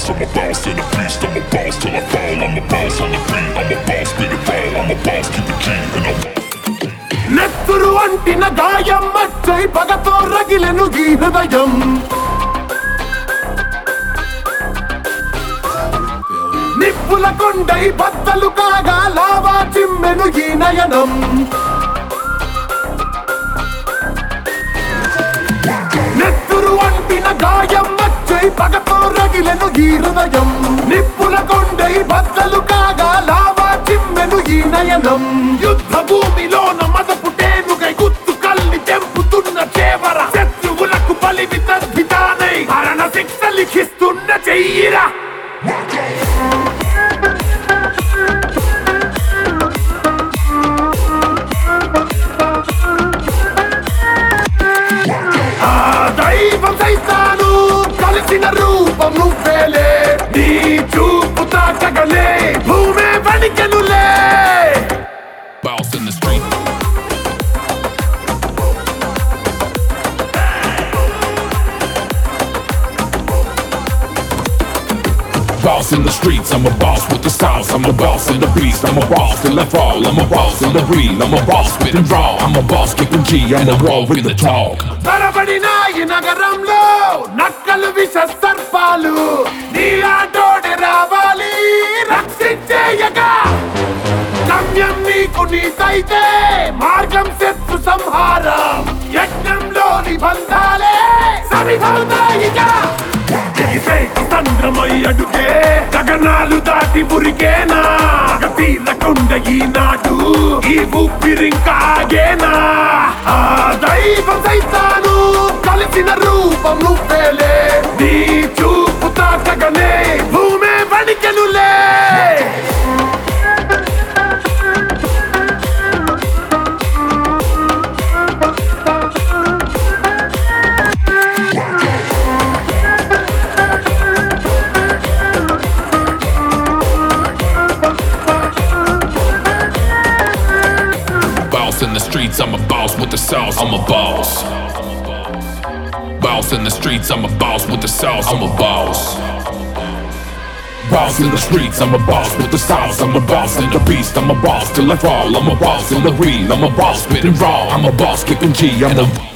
boss, I'm a boss in the beast, I'm a boss till I fall, I'm a boss on the beat, I'm a boss, spit it fall, I'm a boss, keep it G, and I'm నెత్తురు అంటిన గాయం మచ్చై పగతో రగిలెను ఈ హృదయం నిప్పుల కొండై బద్దలు కాగా lava చిమ్మెను ఈ నయనం నెత్తురు అంటిన గాయం మచ్చై పగతో రగిలెను ఈ హృదయం నిప్పుల కొండై బద్దలు కాగా లావా చిమ్మెను ఈ నయనం యుద్ధ భూమిలోన మదపుటేనుగై గుత్తు కల్లి తెంపుతున్న చేవర శత్రువులకు బలివి తద్భితానై మరణ శిక్ష లిఖిస్తున్న చెయ్యిరా ఆ దైవం సైతాను కలిసిన రూపం నువ్వేలే నీ చూపు తాకగలే భూమే వణికెనులే Boss in the street. Boss in the streets, I'm a boss with the sauce. I'm a boss in the beast, I'm a boss till I fall. I'm a boss in the real, I'm a boss spit and raw. I'm a boss keeping G, I'm a wall with the talk. తరబడిన ఈ నగరంలో నక్కలు విష సర్పాలు నీలాంటోడే రావాలి రక్షించేయగా గమ్యం నీకు నీతైతే మార్గం శత్రు సంహారం యజ్ఞంలోని బంధాలే సరిహవుతాయిగా ఎగిసేటి సంద్రమై అడుగే గగనాలు దాటి మురిగేనా తీరకుండ ఈనాడు ఈ ఊపిరింకాగేనా ఆ దైవం సైతాను కలిసిన రూపం నువ్వేలే నీ చూపు తాకగనే భూమే వణికెనులే Boss in the streets, I'm a boss with the sauce. I'm a boss. Boss in the streets, I'm a boss with the sauce. I'm a boss. Boss in the streets, I'm a boss with the sauce. I'm a boss in the beast, I'm a boss till I fall. I'm a boss in the real, I'm a boss spitting raw. I'm a boss kicking G, I'm a